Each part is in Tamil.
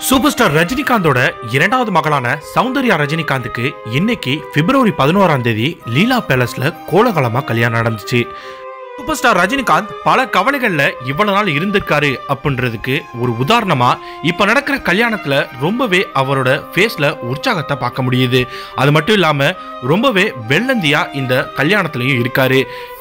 சூப்பர் ஸ்டார் ரஜினிகாந்தோட இரண்டாவது மகளான சௌந்தர்யா ரஜினிகாந்துக்கு இன்னைக்கு பிப்ரவரி பதினோராம் தேதி லீலா பேலஸ்ல கோலாகலமா கல்யாணம் நடந்துச்சு சூப்பர் ஸ்டார் ரஜினிகாந்த் பல கவலைகள்ல இவ்வளவு நாள் இருந்திருக்காரு அப்படின்றதுக்கு ஒரு உதாரணமா இப்ப நடக்கிற கல்யாணத்துல ரொம்பவே அவரோட ஃபேஸ்ல உற்சாகத்தை பார்க்க முடியுது அது மட்டும் இல்லாம ரொம்பவே வெள்ளந்தியா இந்த கல்யாணத்திலையும் இருக்காரு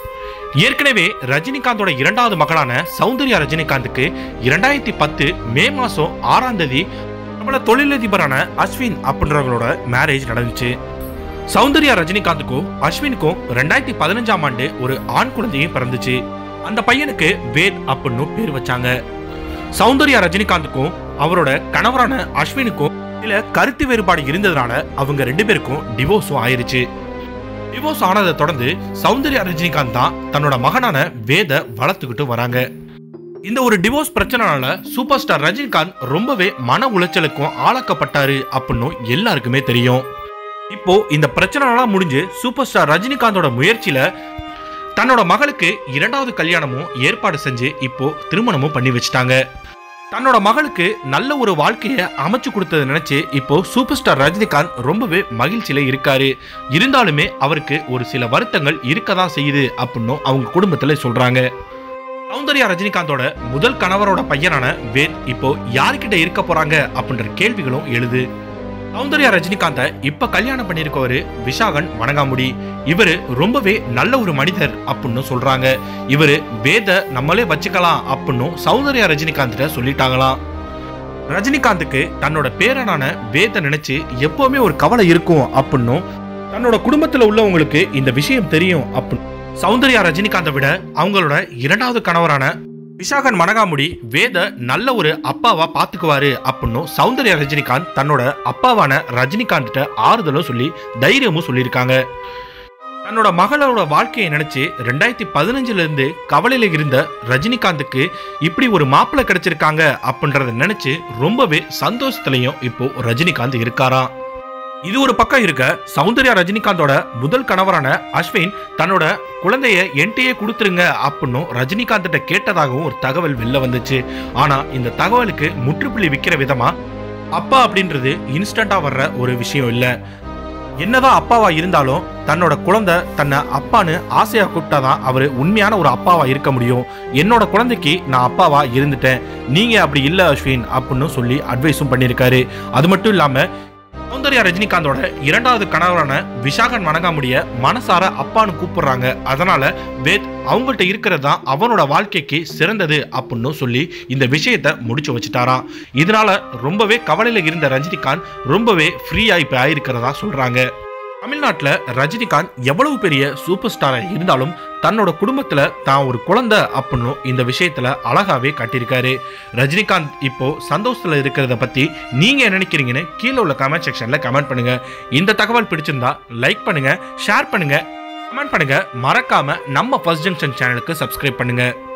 ஏற்கனவே ரஜினிகாந்தோட இரண்டாவது மகளான சௌந்தர்யா ரஜினிகாந்துக்கு இரண்டாயிரத்தி பத்து மே மாசம் ஆறாம் தேதி பிரபல தொழிலதிபரான அஸ்வின் அப்படின்றவங்களோட மேரேஜ் நடந்துச்சு சௌந்தர்யா ரஜினிகாந்துக்கும் அஸ்வினுக்கும் ரெண்டாயிரத்தி பதினஞ்சாம் ஆண்டு ஒரு ஆண் குழந்தையும் பிறந்துச்சு அந்த பையனுக்கு வேத் அப்படின்னு பேர் வச்சாங்க சௌந்தர்யா ரஜினிகாந்துக்கும் அவரோட கணவரான அஸ்வினுக்கும் சில கருத்து வேறுபாடு இருந்ததுனால அவங்க ரெண்டு பேருக்கும் டிவோர்ஸும் ஆயிருச்சு டிவோர்ஸ் ஆனதை தொடர்ந்து சௌந்தர்யா ரஜினிகாந்த் தான் தன்னோட மகனான வேத வளர்த்துக்கிட்டு வராங்க இந்த ஒரு டிவோர்ஸ் பிரச்சனைனால சூப்பர் ஸ்டார் ரஜினிகாந்த் ரொம்பவே மன உளைச்சலுக்கும் ஆளாக்கப்பட்டாரு அப்படின்னு எல்லாருக்குமே தெரியும் இப்போ இந்த பிரச்சனைலாம் முடிஞ்சு சூப்பர் ஸ்டார் ரஜினிகாந்தோட முயற்சியில தன்னோட மகளுக்கு இரண்டாவது கல்யாணமும் ஏற்பாடு செஞ்சு இப்போ திருமணமும் பண்ணி வச்சுட்டாங்க தன்னோட மகளுக்கு நல்ல ஒரு வாழ்க்கையை அமைச்சு கொடுத்ததை நினைச்சு இப்போ சூப்பர் ஸ்டார் ரஜினிகாந்த் ரொம்பவே மகிழ்ச்சியில இருக்காரு இருந்தாலுமே அவருக்கு ஒரு சில வருத்தங்கள் இருக்க தான் செய்யுது அப்படின்னும் அவங்க குடும்பத்துல சொல்றாங்க சௌந்தர்யா ரஜினிகாந்தோட முதல் கணவரோட பையனான வேத் இப்போ யாருக்கிட்ட இருக்க போறாங்க அப்படின்ற கேள்விகளும் எழுது சௌந்தர்யா ரஜினிகாந்த இப்ப கல்யாணம் பண்ணிருக்கவரு விஷாகன் வணங்காமுடி இவரு ரொம்பவே நல்ல ஒரு மனிதர் அப்படின்னு சொல்றாங்க இவரு வேத நம்மளே வச்சுக்கலாம் அப்படின்னு சௌந்தர்யா ரஜினிகாந்த் சொல்லிட்டாங்களாம் ரஜினிகாந்துக்கு தன்னோட பேரனான வேத நினைச்சு எப்பவுமே ஒரு கவலை இருக்கும் அப்படின்னும் தன்னோட குடும்பத்துல உள்ளவங்களுக்கு இந்த விஷயம் தெரியும் அப்படின்னு சௌந்தர்யா ரஜினிகாந்தை விட அவங்களோட இரண்டாவது கணவரான விஷாகன் மணகாமுடி வேத நல்ல ஒரு அப்பாவா பாத்துக்குவாரு அப்படின்னு சௌந்தர்யா ரஜினிகாந்த் தன்னோட அப்பாவான ரஜினிகாந்த் ஆறுதலும் சொல்லி தைரியமும் சொல்லியிருக்காங்க தன்னோட மகளோட வாழ்க்கையை நினைச்சு ரெண்டாயிரத்தி பதினஞ்சுல இருந்து கவலையில இருந்த ரஜினிகாந்துக்கு இப்படி ஒரு மாப்பிள்ளை கிடைச்சிருக்காங்க அப்படின்றத நினைச்சு ரொம்பவே சந்தோஷத்துலயும் இப்போ ரஜினிகாந்த் இருக்காராம் இது ஒரு பக்கம் இருக்க சௌந்தர்யா ரஜினிகாந்தோட முதல் கணவரான அஸ்வின் தன்னோட குழந்தைய என்கிட்டயே கொடுத்துருங்க அப்படின்னு ரஜினிகாந்த் கேட்டதாகவும் ஒரு தகவல் வெளில வந்துச்சு ஆனா இந்த தகவலுக்கு முற்றுப்புள்ளி விற்கிற விதமா அப்பா அப்படின்றது இன்ஸ்டண்டா வர்ற ஒரு விஷயம் இல்ல என்னதான் அப்பாவா இருந்தாலும் தன்னோட குழந்தை தன்னை அப்பான்னு ஆசையா கூப்பிட்டாதான் அவரு உண்மையான ஒரு அப்பாவா இருக்க முடியும் என்னோட குழந்தைக்கு நான் அப்பாவா இருந்துட்டேன் நீங்க அப்படி இல்ல அஸ்வின் அப்படின்னு சொல்லி அட்வைஸும் பண்ணியிருக்காரு அது மட்டும் இல்லாம சௌந்தர்யா ரஜினிகாந்தோட இரண்டாவது கணவரான விஷாகன் வணங்காமுடிய மனசார அப்பான்னு கூப்பிடுறாங்க அதனால வேத் அவங்கள்ட்ட இருக்கிறது தான் அவனோட வாழ்க்கைக்கு சிறந்தது அப்படின்னு சொல்லி இந்த விஷயத்த முடிச்சு வச்சுட்டாராம் இதனால ரொம்பவே கவலையில இருந்த ரஜினிகாந்த் ரொம்பவே ஃப்ரீயா இப்ப ஆயிருக்கிறதா சொல்றாங்க தமிழ்நாட்டில் ரஜினிகாந்த் எவ்வளவு பெரிய சூப்பர் ஸ்டாராக இருந்தாலும் தன்னோட குடும்பத்தில் தான் ஒரு குழந்தை அப்படின்னு இந்த விஷயத்தில் அழகாவே காட்டியிருக்காரு ரஜினிகாந்த் இப்போ சந்தோஷத்தில் இருக்கிறத பற்றி நீங்கள் என்ன நினைக்கிறீங்கன்னு கீழே உள்ள கமெண்ட் செக்ஷனில் கமெண்ட் பண்ணுங்க இந்த தகவல் பிடிச்சிருந்தா லைக் பண்ணுங்க ஷேர் பண்ணுங்க கமெண்ட் பண்ணுங்க மறக்காம நம்ம ஃபர்ஸ்ட் ஜங்ஷன் சேனலுக்கு சப்ஸ்கிரைப் பண்ணுங்க